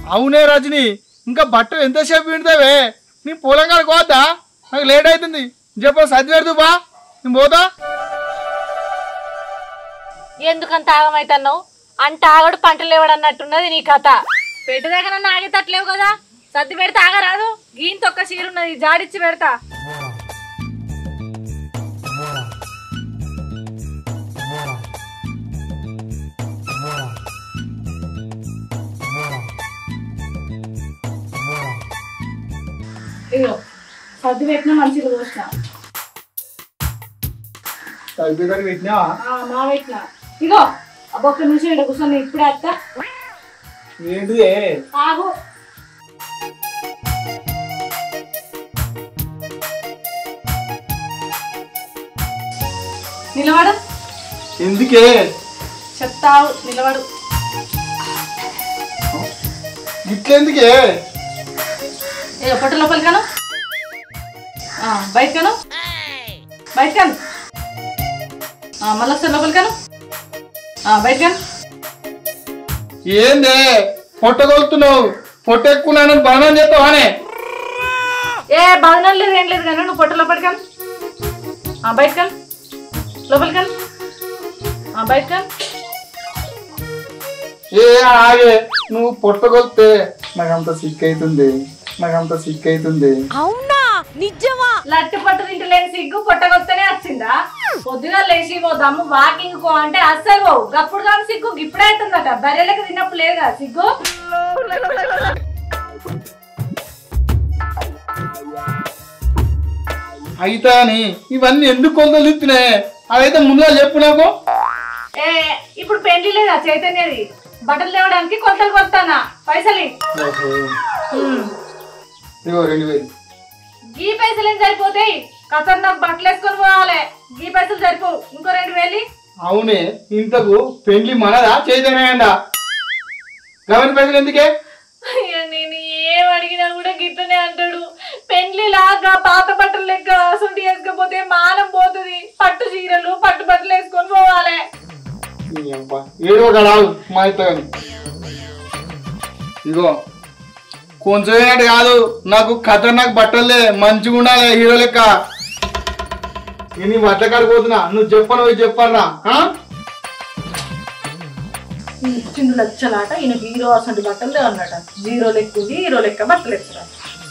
అవునే రజని ఇంకా బట్టలు ఎంతసేపు వింటావే నీ పొలం కాడికి పోద్దా నాకు లేట్ అవుతుంది చెప్పు సర్దిపెడదు బా నేను పోతా ఎందుకంత ఆగమైతున్నావు అంట ఆగడు పంటలు లేవడు అన్నట్టున్నది నీ కథ పెట్టు దగ్గర ఆగేటట్లేవు కదా సర్ది పెడితే ఆగరాదు గీన్ తొక్క చీరున్నది జాడిచ్చి పెడతా ఇగో సర్ది పెట్టిన మంచిగా పోసిన సరిపోతాను పెట్టినావా మా పెట్టిన ఇగో ఒక్క నిమిషం ఇక్కడ కూర్చొని ఇప్పుడే అత్త ఏంటిదే ఆగు నిలబడు ఎందుకే చెప్తావు నిలబడు ఇట్లెందుకే ఏ పొట్ట లోపలికి కాను బయట కాను బయట కాను మళ్ళీ ఒకసారి లోపలికి కాను బయట కాను ఏందే పొట్ట కొలుతున్నావు పొట్ట ఎక్కున్నానని బాణం చేస్తావానే ఏ బాధనం లేదు ఏం లేదు కానీ నువ్వు పొట్ట లోపలికి కాను బయట కాను లోపలికి కాను బయట కాను ఏ ఆగే నువ్వు పొట్ట కొలితే నాకంత సిక్ అవుతుంది నాకంత సిక్ అవుతుంది లట్టు పట్టు తింటలేని సిగ్గు పొట్టగొస్తేనే వచ్చిందా పొద్దుగా లేచి ఓ దమ్ము వాకింగ్ కో అంటే అస్సలు పోవు గప్పుడు కానీ సిగ్గు ఇప్పుడే అవుతుందట బర్రెలకు తిన్నప్పుడు లేదు కదా సిగ్గు అయితే అని ఇవన్నీ ఎందుకు కొలతలు ఇస్తున్నాయి అవైతే ముందుగా చెప్పు నాకు ఏ ఇప్పుడు పెళ్లి లేదా చైతన్యది బట్టలు తేవడానికి కొలతలు కొలుతానా పైసలు ఇ. ఉమ్. ఇగో రెండు వేలు గీ పైసలు ఏం సరిపోతాయి కసర్ నాకు బట్టలు వేసుకొని పోవాలి గీ పైసలు సరిపోవు ఇంకో రెండు వేలు ఇ. అవునే ఇంతకు పెండ్లి మనదా చైతన్యండా గవర్నమెంట్ పైసలు ఎందుకే అయ్యో నేను ఏం అడిగినా కూడా గిట్లనే అంటాడు పెండ్లి లాగా పాత బట్టలు లెక్క అసలు వేసుకపోతే మానం పోతుంది పట్టు చీరలు పట్టు బట్టలు వేసుకొని పోవాలి నీ అబ్బా. ఏడో రావు మా ఇత్తగాని ఇగో కొంచెం ఏంటి కాదు నాకు ఖతర్నాక్ బట్టలే మంచిగా ఉండాలి హీరో లెక్క నేను బట్ట కాడిపోతున్నా నువ్వు చెప్పను పోయి చెప్పారా చిన్న లచ్చలాట ఈయన హీరో అసలు బట్టలు అన్నట జీరో లెక్క ఉంది హీరో లెక్క బట్టలు వేస్తున్నారు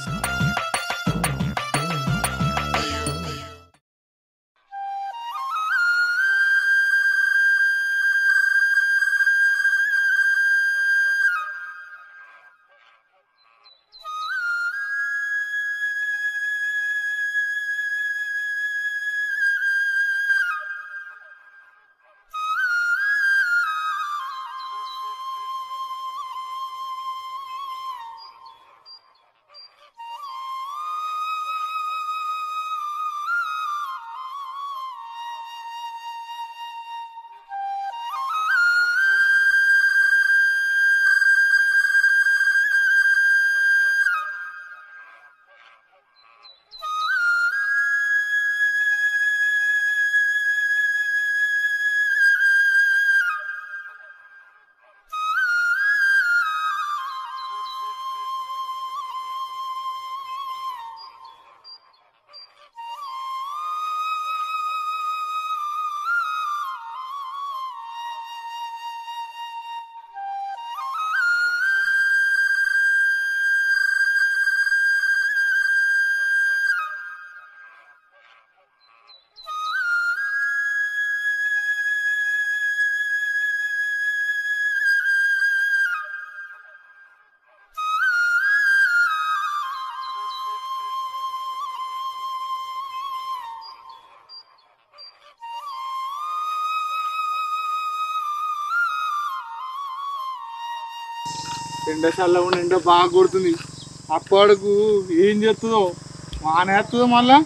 ఎండశాలలో ఉన్న ఎండ బాగా కొడుతుంది అప్పటికు ఏం చేస్తుందో వానేస్తుందో మళ్ళా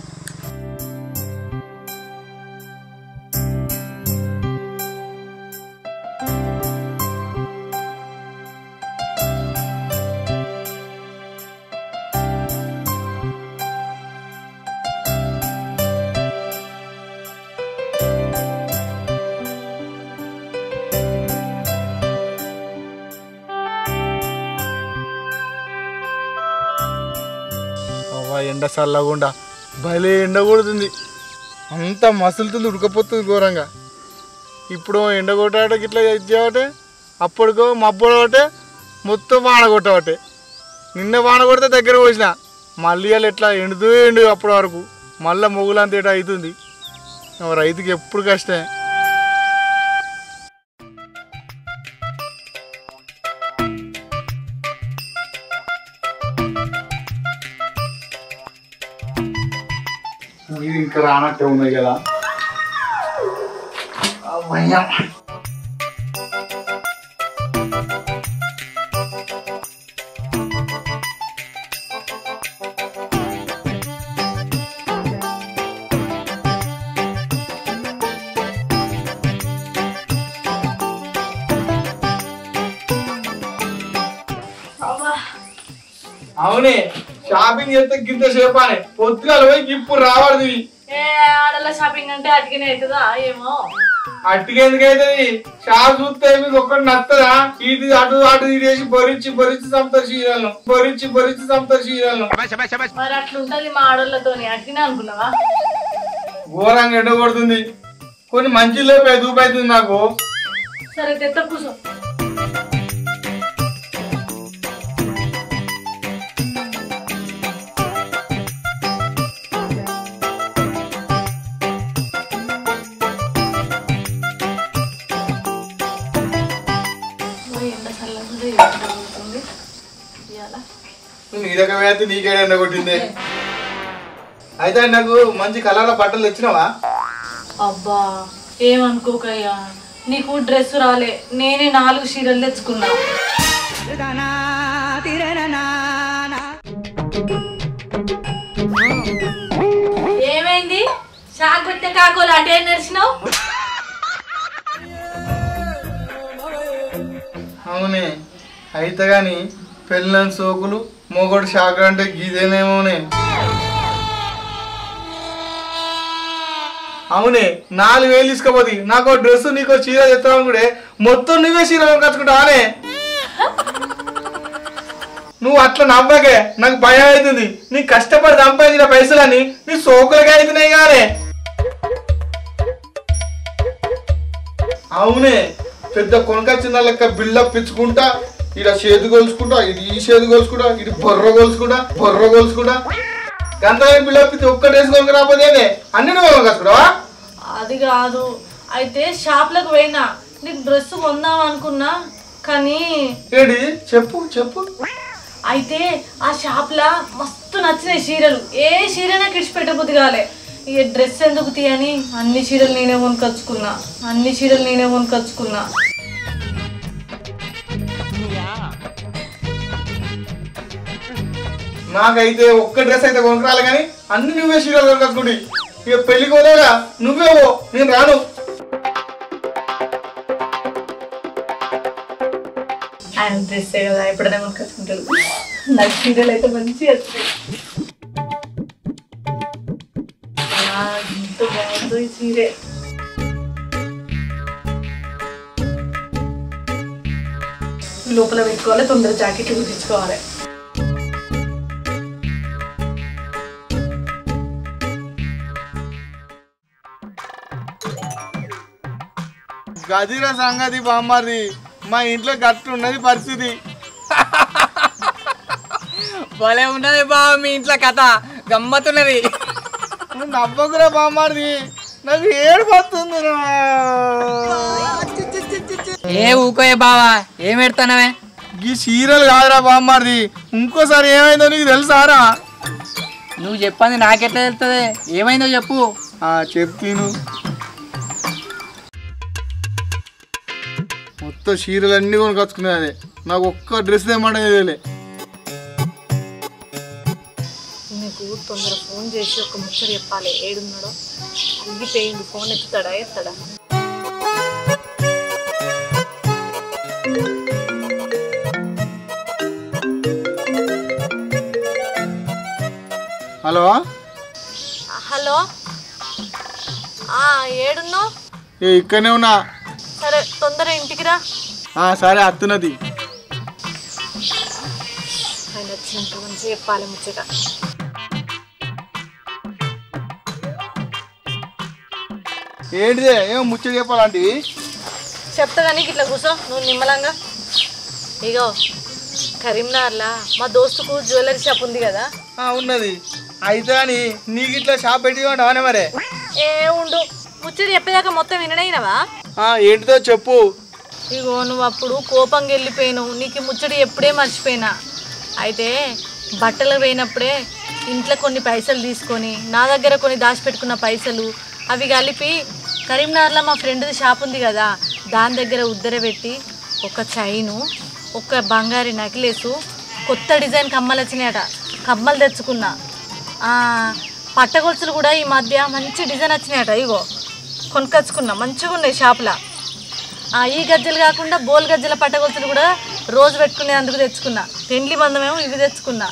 ఎండ చల్లకుండా భలే ఎండ కొడుతుంది అంత మసులుతుంది ఉడకపోతుంది ఘోరంగా ఇప్పుడు ఎండ కొట్టాట ఇట్లా ఇచ్చావటే అప్పటికో మబ్బు ఒకటే మొత్తం వాన కొట్టవటే నిన్న వాన కొడితే దగ్గర పోసిన మళ్ళీ వాళ్ళు ఎట్లా ఎండుతూ ఎండు అప్పటి వరకు మళ్ళీ మొగులంత ఏటో అవుతుంది ఆ రైతుకి ఎప్పుడు కష్టమే ఇది ఇంకా రానట్టే ఉన్నాయి కదా అమ్మయ్య. అవునే షాపింగ్ చేస్తే గింత సేపు అని పొద్దుగాల పోయి ఇప్పుడు రావడది ఏ ఆడల షాపింగ్ అంటే అటుకనే అవుతుందా ఏమో అట్టిగా ఎందుకైతుంది షాప్ చూస్తే మీకు ఒక్కటి నచ్చదా ఇటు అటు అటు తీసి బొరించి బొరించి చంపుతారు చీరలను బొరించి బొరించి చంపుతారు చీరలను మరి అట్లుంటది మా ఆడోళ్ళతోని అటుకనే అనుకున్నావా ఘోరంగా ఎండ కొడుతుంది కొన్ని మంచి లోపే దూపైతుంది నాకు సరే తెత్త కూర్చో ఓ, ఎండ చల్లగా ఉంది ఇవాళ నీ దగ్గర అయితే నీకేడ ఎండ కొట్టింది అయితే నాకు మంచి కలర్ల బట్టలు తెచ్చినావా అబ్బా ఏమనుకోకయ్యా నీకు డ్రెస్ రాలే నేనే నాలుగు చీరలు తెచ్చుకున్నా ఏమైంది షాక్ పెట్టే కాకోలు అటే నడిచినావు అవునే అయితే గాని పెళ్ళని సోకులు మొగడు షాక్ అంటే గీదేనేమోనే అవునే నాలుగు వేలు తీసుకోపోతే నాకు డ్రెస్ నీకు చీర తెస్తావు కూడా మొత్తం నువ్వే చీర కట్టుకుంటావానే నువ్వు అట్లా నవ్వకే నాకు భయం అవుతుంది నీ కష్టపడి సంపాదించిన పైసలని నీ సోకులకే అవుతున్నాయి కానీ అవునే పెద్ద కొనకొచ్చిన లెక్క బిల్డప్ ఇచ్చుకుంటా ఇడ చేతి కొలుచుకుంటా ఇది ఈ చేతి కొలుచుకుంటా ఇది బొర్ర కొలుచుకుంటా బొర్ర కొలుచుకుంటా గంతగా బిల్డప్ ఇచ్చి ఒక్క డ్రెస్ కొనుక రాకపోతే అన్ని నువ్వు కొనుకొచ్చుకుంటావా అది కాదు అయితే షాప్లకు పోయినా నీకు డ్రెస్ కొందాం అనుకున్నా కానీ ఏంటి చెప్పు చెప్పు అయితే ఆ షాప్లా మస్తు నచ్చినాయి చీరలు ఏ చీర నాకు ఇడిచిపెట్టబుద్ది కాలే ఇక డ్రెస్ ఎందుకు తీయని అన్ని చీరలు నేనే కొనుకొచ్చుకున్నా అన్ని చీరలు నేనే కొనుకొచ్చుకున్నా నాకైతే ఒక్క డ్రెస్ అయితే కొనుక్కరాలి కానీ అన్ని నువ్వే చీరలు కొనుకొచ్చుకుంటి ఇక పెళ్లికి పోలేగా నువ్వే పో నేను రాను ఆయన డ్రెస్సే కదా ఎప్పుడైనా కొనుకొచ్చుకుంటాడు నాకు చీరలు అయితే మంచిగా వస్తాయి ఆ, ఎంత బాగుందో ఈ చీరే లోపల పెట్టుకోవాలి తొందర జాకెట్ కుట్టించుకోవాలి గదిర సంగతి బామ్మారిది మా ఇంట్లో గట్టు ఉన్నది పరిస్థితి భలే ఉన్నది బావ మీ ఇంట్లో కథ గమ్మత్తున్నది నువ్వు నవ్వకురా బామ్మారిది నాకు ఏడు పోతుంది ఏ ఊకోయే బావా ఏం పెడతానవే ఈ చీరలు కాదురా బామ్మారిది ఇంకోసారి ఏమైందో నీకు తెలుసారా నువ్వు చెప్పంది నాకెట్లా తెలుస్తుంది ఏమైందో చెప్పు ఆ చెప్తీను మొత్తం చీరలు అన్నీ కొనుకొచ్చుకునేది నాకు ఒక్క డ్రెస్ ఏమంటే నీకు తొందర ఫోన్ చేసి ఒక ముచ్చట చెప్పాలి ఏడున్నాడో అలిగిపోయింది ఫోన్ ఎత్తుతాడా ఎత్తాడా హలో హలో ఆ, ఏడున్నావు ఏ ఇక్కడనే ఉన్నా సరే తొందర ఇంటికి రా ఆ, సరే అత్తున్నది ఆయన వచ్చినాక మంచిగా చెప్పాలి ముచ్చట ఏంటిదే ఏం ముచ్చట చెప్పాలంటివి చెప్తా కానీ ఇట్లా కూర్చో నువ్వు నిమ్మలంగా ఇగో కరీంనగర్లా మా దోస్తుకు జ్యువెలరీ షాప్ ఉంది కదా ఆ, ఉన్నది అయితే అని నీకు ఇట్లా షాప్ పెట్టి ఉంటావనే మరే ఏ ఉండు ముచ్చడి చెప్పేదాకా మొత్తం వినడైనవా ఆ, ఏంటిదో చెప్పు ఇగో నువ్వు అప్పుడు కోపంగా వెళ్ళిపోయినావు నీకు ఈ ముచ్చడి ఎప్పుడే మర్చిపోయినా అయితే బట్టలు పోయినప్పుడే ఇంట్లో కొన్ని పైసలు తీసుకొని నా దగ్గర కొన్ని దాచిపెట్టుకున్న పైసలు అవి కలిపి కరీంనగర్లో మా ఫ్రెండ్ది షాప్ ఉంది కదా దాని దగ్గర ఉద్దర పెట్టి ఒక చైను ఒక బంగారు నెక్లెస్ కొత్త డిజైన్ కమ్మలు వచ్చినాయట కమ్మలు తెచ్చుకున్నా ఆ, పట్టగొలుసులు కూడా ఈ మధ్య మంచి డిజైన్ వచ్చినాయట ఇగో కొనుకొచ్చుకున్నా మంచిగా ఉన్నాయి షాప్లో ఆ, ఈ గజ్జలు కాకుండా బోల్ గజ్జల పట్టగొలుసులు కూడా రోజు పెట్టుకునే అందుకు తెచ్చుకున్నా పెండ్లి బంధమేమో ఇవి తెచ్చుకున్నా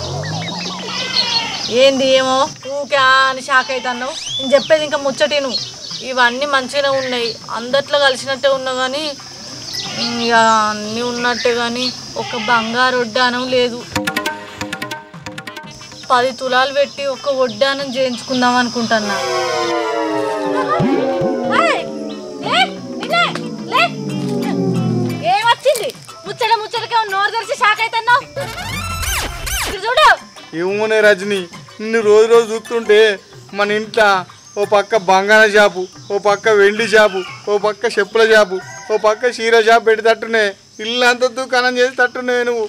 ఏంది ఏమో ఊకే ఆ అని షాక్ అవుతున్నావు నేను చెప్పేది ఇంకా ముచ్చటిను ఇవన్నీ మంచిగానే ఉన్నాయి అందట్లో కలిసినట్టే ఉన్నా కానీ ఉమ్, ఇక అన్నీ ఉన్నట్టే కానీ ఒక బంగారు వడ్డానం లేదు పది తులాలు పెట్టి ఒక వడ్డానం చేయించుకుందాం అనుకుంటున్నా ఏమొచ్చింది ముచ్చట ముచ్చటగా నోరు తెరిచి షాక్ అవుతున్నావు చూడు ఏమోనే రజని నిన్ను రోజు రోజు చూస్తుంటే మన ఇంట్లో ఓ పక్క బంగాళ షాపు ఓ పక్క వెండి షాపు ఓ పక్క చెప్పుల షాపు ఓ పక్క చీర షాపు పెట్టి తట్టునే ఇల్లు అంత దుకాణం చేసి తట్టునే నువ్వు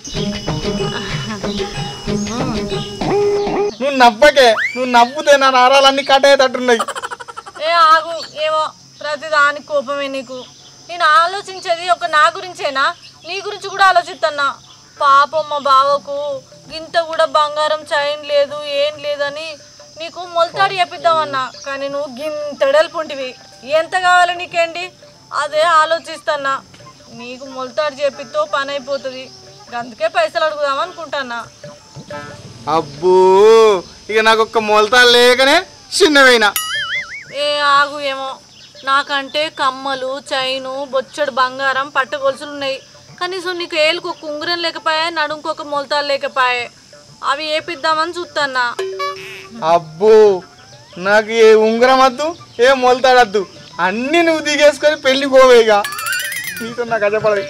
నువ్వు నవ్వకే నువ్వు నవ్వుతే నా నారాలన్నీ కట్ అయ్యేటట్టున్నాయి ఏ ఆగు ఏమో ప్రతి దానికి కోపమే నీకు నేను ఆలోచించేది ఒక నా గురించేనా నీ గురించి కూడా ఆలోచిస్తున్నా పాపం మా బావకు గింత కూడా బంగారం చైన్ లేదు ఏం లేదని నీకు మొలతాడు చెప్పిద్దామన్నా కానీ నువ్వు గింతడలుపుంటివి ఎంత కావాలి నీకేంటి అదే ఆలోచిస్తున్నా నీకు మొలతాడు చెప్పితో పని అయిపోతుంది అందుకే పైసలు అడుగుదాం అనుకుంటున్నా అబ్బో ఇక నాకు ఒక్క మొలతాలు లేకనే చిన్నవైనా ఏ ఆగు ఏమో నాకంటే కమ్మలు చైను బొచ్చడు బంగారం పట్టగొలుసులు ఉన్నాయి కనీసం నీకు ఏలుకు ఒక ఉంగరం లేకపోయా నడుంకు ఒక మొలతాలు లేకపోయా అవి ఏపిద్దామని చూస్తాన్నా అబ్బో నాకు ఏ ఉంగరం వద్దు ఏ మొలతాడద్దు అన్నీ నువ్వు దిగేసుకొని పెళ్లి పోవేగా నీతో నాకు అజపడదు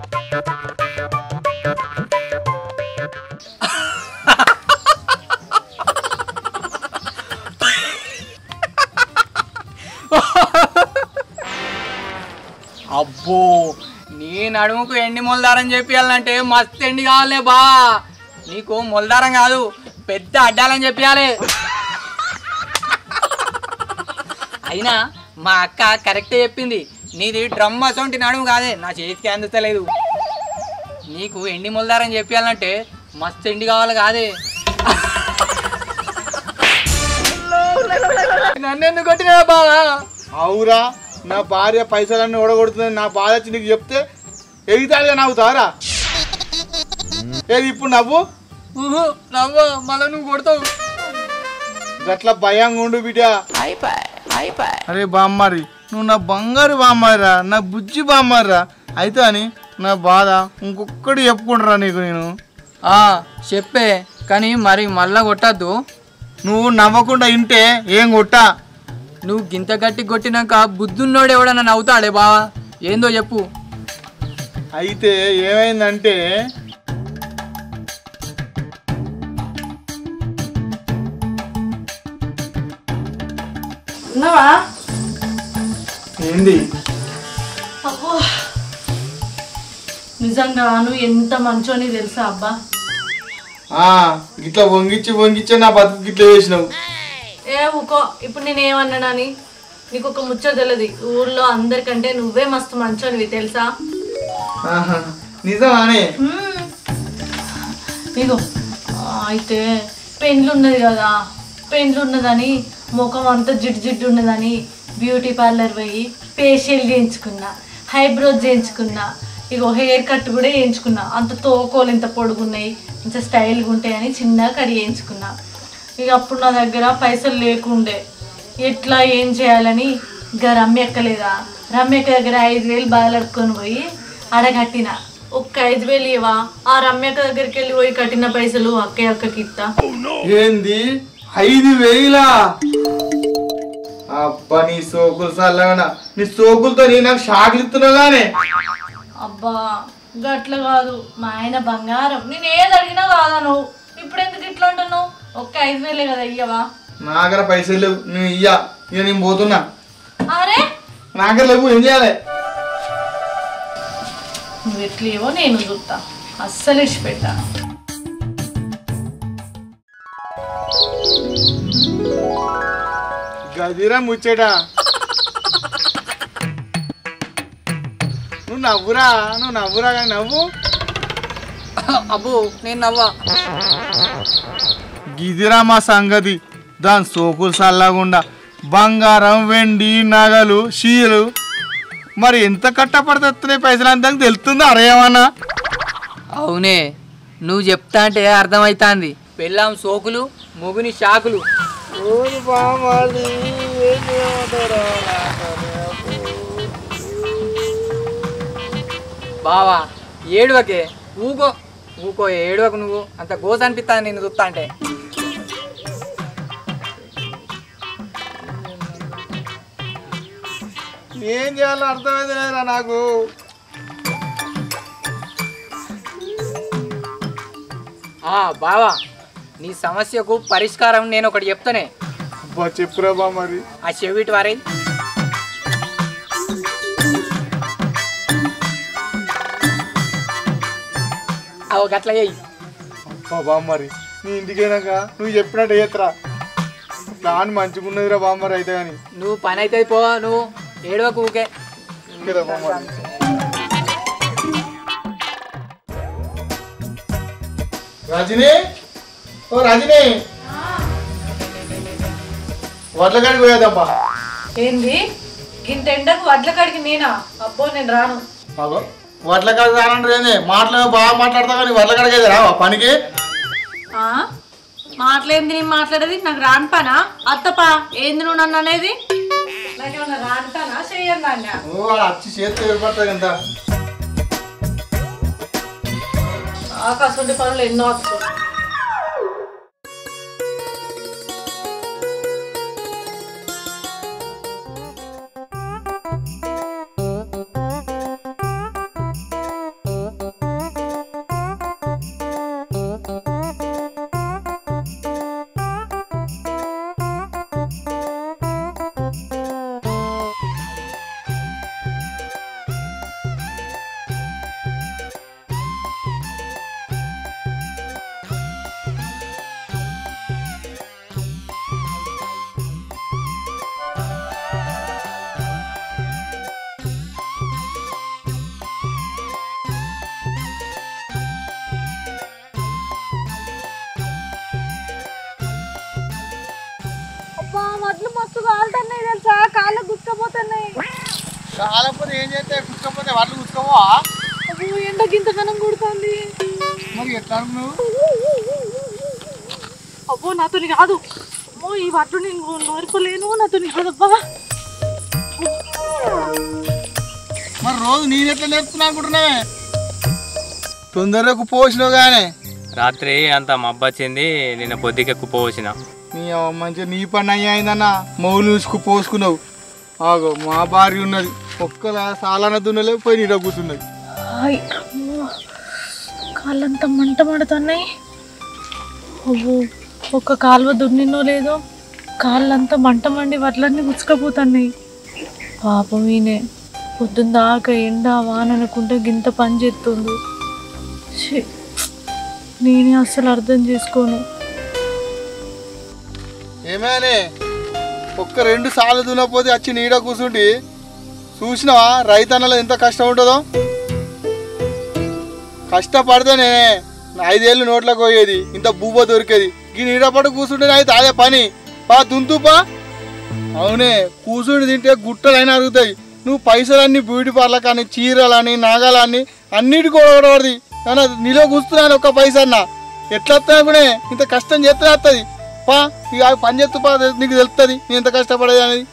అబ్బో నీ నడుముకు ఎండి మొలదారం చెప్పియాలంటే మస్తు ఎండి కావాలే బా నీకు మొలదారం కాదు పెద్ద అడ్డాలని చెప్పియాలి అయినా మా అక్క కరెక్టే చెప్పింది నీది డ్రమ్ అసొంటి నడుము కాదే నా చేతికి అందుతలేదు నీకు ఎండి మొలదారం చెప్పియాలంటే మస్తు ఎండి కావాలి కాదే నన్ను ఎందుకు కొట్టినా బావా అవురా నా భార్య పైసలన్నీ ఓడగొడుతుంది నా బాధ వచ్చి నీకు చెప్తే ఎగితాడుగా నవ్వుతారా ఏది ఇప్పుడు నవ్వు ఊహు, నవ్వు మళ్ళీ నువ్వు కొడతావు గట్ల భయంగా ఉండు బిడ్డ అరే బామ్మారి నువ్వు నా బంగారు బామ్మారిరా నా బుజ్జి బామ్మారిరా అయితే అని నా బాధ ఇంకొక్కటి చెప్పుకుంటారా నీకు నేను ఆ, చెప్పే కానీ మరి మళ్ళా కొట్టద్దు నువ్వు నవ్వకుండా ఇంటే ఏం కొట్టా నువ్వు గింత గట్టి కొట్టినాక బుద్ధున్నోడు ఎవడన్నా నవ్వుతాడే బావా ఏందో చెప్పు అయితే ఏమైందంటే ఉన్నావా ఏంది అబ్బో నిజంగా నువ్వు ఎంత మంచోని తెలుసా అబ్బా ఆ, ఇట్లా వంగిచ్చి వంగిచ్చే నా బతుకు ఇట్లా చేసినావు ఏ ఊకో ఇప్పుడు నేను ఏమన్నానని నీకు ఒక ముచ్చట తెలియదు ఊర్లో అందరికంటే నువ్వే మస్తు మంచోనివి తెలుసా ఆహా, నిజమానే మ్మ్. ఇగో ఆ, అయితే పెండ్లు ఉన్నది కదా పెండ్లు ఉన్నదని ముఖం అంతా జిడ్డు జిడ్డు ఉన్నదని బ్యూటీ పార్లర్ పోయి ఫేషియల్ చేయించుకున్నా హైబ్రోస్ చేయించుకున్నా ఇగో హెయిర్ కట్ కూడా చేయించుకున్నా అంత తోకోలు ఇంత పొడుగున్నాయి ఇంత స్టైల్గా ఉంటాయని చిన్నగా కడి చేయించుకున్నా ఇక అప్పుడు నా దగ్గర పైసలు లేకుండే ఎట్లా ఏం చేయాలని ఇక రమ్య ఎక్కలేదా రమ్యక్క దగ్గర ఐదు వేలు బాధలడుకొని పోయి అడగట్టిన ఒక్క ఐదు వేలు ఇవా ఆ రమ్యక్క దగ్గరికి వెళ్ళి పోయి కట్టిన పైసలు అక్కయ్య అక్కకి ఇస్తా ఏంది ఐదు వేలా అబ్బా నీ సోకులు చల్లగా నీ సోకులతో నీ నాకు షాకులు ఇస్తున్నాగానే అబ్బా గట్ల కాదు మా ఆయన బంగారం నేను ఏది అడిగినా కాదా నువ్వు ఇప్పుడు ఎందుకు ఇట్లా అంటున్నావు ఒక్క ఐదు వేలే కదా ఇయ్యవా నా దగ్గర పైసలు లేవు నేను ఇయ్యా ఇక నేను పోతున్నా అరే నా దగ్గర లేవు ఏం చేయాలి నువ్వు ఎట్లేవో నేను చూస్తా అస్సలు ఇచ్చిపెట్టా గదిరా ముచ్చట నువ్వు నవ్వురా నువ్వు నవ్వురా కానీ నవ్వు అబ్బో నేను నవ్వా గిదిరా మా సంగతి దాని సోకులు చల్లకుండా బంగారం వెండి నగలు షీలు మరి ఎంత కట్టపడుతున్నాయి పైసలు అంతా తెలుస్తుందా అరే ఏమన్నా అవునే నువ్వు చెప్తా అంటే అర్థమవుతాంది పెళ్ళాం సోకులు మొగుని షాకులు బావా ఏడువకే ఊకో ఊకో ఏడువకు నువ్వు అంత గోస అనిపిస్తాను నేను చూస్తా అంటే ఏం చేయాలో అర్థమైంది లేదురా నాకు ఆ బావా నీ సమస్యకు పరిష్కారం నేను ఒకటి చెప్తానే అబ్బా చెప్పురా బా మరి ఆ చెవిటి వారే అవు గట్ల చెయ్యి అబ్బా బామ్మరి నీ ఇంటికైనాక నువ్వు చెప్పినట్టు చేత్తరా ప్లాన్ మంచిగున్నదిరా బామ్మరి అయితే కానీ నువ్వు పని అయితే పో నువ్వు ఏడవకు ఊకే ఓకేరా బామ్మరి రజనీ ఓ రజనీ వడ్ల కాడికి పోయేదబ్బా ఏంది ఇంత ఎండకు వడ్ల కాడికి నేనా అబ్బో నేను రాను బాబు వడ్ల కాడికి రానంటారు ఏంది మాటలు బాగా మాట్లాడతావు కానీ వడ్ల కాడికి అయితే రావా పనికి ఆ? మాట్లాడింది నేను మాట్లాడేది నాకు రాను పనా అత్తపా ఏంది నువ్వు నన్ను అనేది నాకేమన్నా రాను పనా చెయ్యను నాన్న ఓ వాడు వచ్చి చేతితో ఏర్పడుతుంది ఎంత ఆకాశం పనులు ఎన్నో వస్తాయి అబ్బా వడ్లు మస్తు కాలుతున్నాయి తెలుసా కాళ్ళకు గుచ్చుకపోతున్నాయి కాలపోతే ఏం చేస్తే కుట్టుకపోతే వడ్లు కుట్టుకోవా అబ్బో ఎండకి ఇంతగానం కుడుతుంది మరి ఎట్లా అనుకున్నావు అబ్బో నాతోని కాదు అమ్మో ఈ వడ్లు నేను నోరుకోలేను నాతోని కాదబ్బా మరి రోజు నేను ఎట్లా నేర్పుతున్నా అనుకుంటున్నావే తొందరగా పోసినావు కానీ రాత్రి అంత మబ్బొచ్చింది నిన్న పొద్దుకెక్కు పోసిన నీ అవ్వ మంచిగా నీ పని అయ్యి అయిందన్న మౌలు చూసుకు పోసుకున్నావు ఆగో మా భార్య ఉన్నది ఒక్కదా సాలాన దున్నలే పోయి నీడ కూర్చున్నది హాయ్ అమ్మో కాళ్ళంతా మంట మండుతున్నాయి అవ్వో ఒక్క కాలువ దున్నినో లేదో కాళ్ళంతా మంట మండి వడ్లన్నీ గుచ్చుకపోతున్నాయి పాపం ఈయనే పొద్దున్న దాకా ఎండ వాన అనుకుంటే గింత పని చేస్తుంది ఛీ, నేనే అస్సలు అర్థం చేసుకోను ఏమేనే ఒక్క రెండు సార్లు దున్నపోతే వచ్చి నీడ కూర్చుండి చూసినావా రైతన్నలో ఎంత కష్టం ఉంటుందో కష్టపడితే నేనే ఐదేళ్ళు నోట్లకు పోయేది ఇంత బూబ దొరికేది ఈ నీడ పట్టు కూర్చుంటే అయితే అదే పని పా దుంతుపా అవునే కూర్చుని తింటే గుట్టలైనా అరుగుతాయి నువ్వు పైసలన్నీ బ్యూటీ పార్లర్ కానీ చీరలని నగలని అన్నిటి కూడా ఓడబడి కానీ నీలో కూర్చున్నాను ఒక్క పైసన్న ఎట్లా వస్తాయి కూడా ఇంత కష్టం చేస్తే వస్తుంది పా ఇక ఆ పని చేస్తూ పా నీకు తెలుస్తుంది నేను ఎంత కష్టపడేది అనేది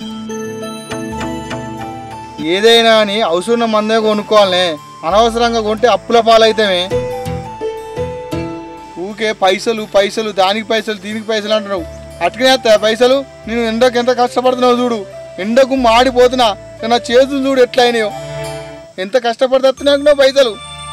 ఏదైనా అని అవసరం మందే కొనుక్కోవాలనే అనవసరంగా కొంటే అప్పుల పాలైతామే ఊకే పైసలు పైసలు దానికి పైసలు దీనికి పైసలు అంటున్నావు అట్కనే వస్తాయి పైసలు నేను ఎండకు ఎంత కష్టపడుతున్నావు చూడు ఎండకు మాడిపోతున్నా కానీ నా చేతులు చూడు ఎట్లా అయినాయో ఎంత కష్టపడితే వస్తున్నావు పైసలు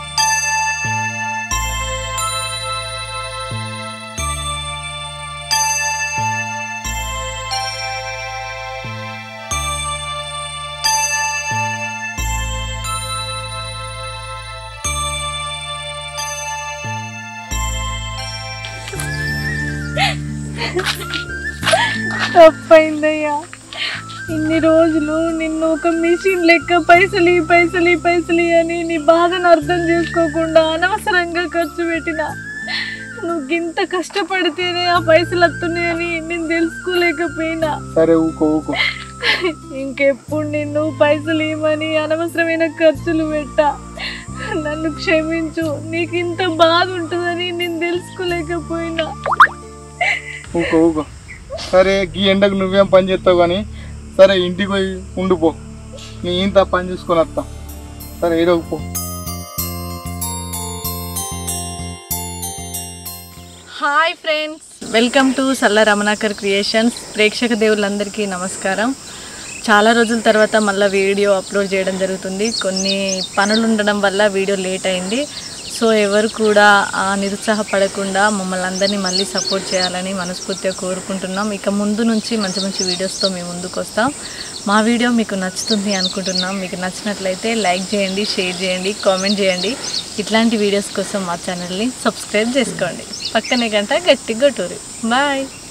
తప్పైందయ్యా ఇన్ని రోజులు నిన్ను ఒక మిషన్ లెక్క పైసలు ఈ పైసలు ఈ పైసలు ఇయ్యి అని నీ బాధను అర్థం చేసుకోకుండా అనవసరంగా ఖర్చు పెట్టిన నువ్వు ఇంత కష్టపడితేనే ఆ పైసలు వస్తున్నాయని నేను తెలుసుకోలేకపోయినా సరే ఊకో ఊకో ఇంకెప్పుడు నిన్ను పైసలు ఇవ్వమని అనవసరమైన ఖర్చులు పెట్టా నన్ను క్షమించు నీకు ఇంత బాధ ఉంటుందని నేను తెలుసుకోలేకపోయినా ఊకో ఊకో సరే ఈ ఎండకు నువ్వేం పని చేస్తావు కానీ సరే ఇంటికి పోయి ఉండిపో నీ ఇంత పని చూసుకొని వస్తా సరే ఏదో పో హాయ్ ఫ్రెండ్స్ వెల్కమ్ టు సల్ల రమణాకర్ క్రియేషన్స్ ప్రేక్షక దేవుళ్ళందరికీ నమస్కారం చాలా రోజుల తర్వాత మళ్ళీ వీడియో అప్లోడ్ చేయడం జరుగుతుంది కొన్ని పనులు ఉండడం వల్ల వీడియో లేట్ అయింది సో ఎవరు కూడా ఆ, నిరుత్సాహపడకుండా మమ్మల్ని అందరినీ మళ్ళీ సపోర్ట్ చేయాలని మనస్ఫూర్తిగా కోరుకుంటున్నాం ఇక ముందు నుంచి మంచి మంచి వీడియోస్తో మేము ముందుకు వస్తాం మా వీడియో మీకు నచ్చుతుంది అనుకుంటున్నాం మీకు నచ్చినట్లయితే లైక్ చేయండి షేర్ చేయండి కామెంట్ చేయండి ఇట్లాంటి వీడియోస్ కోసం మా ఛానల్ని సబ్స్క్రైబ్ చేసుకోండి పక్కనే గంట గట్టిగా కొట్టూరి బాయ్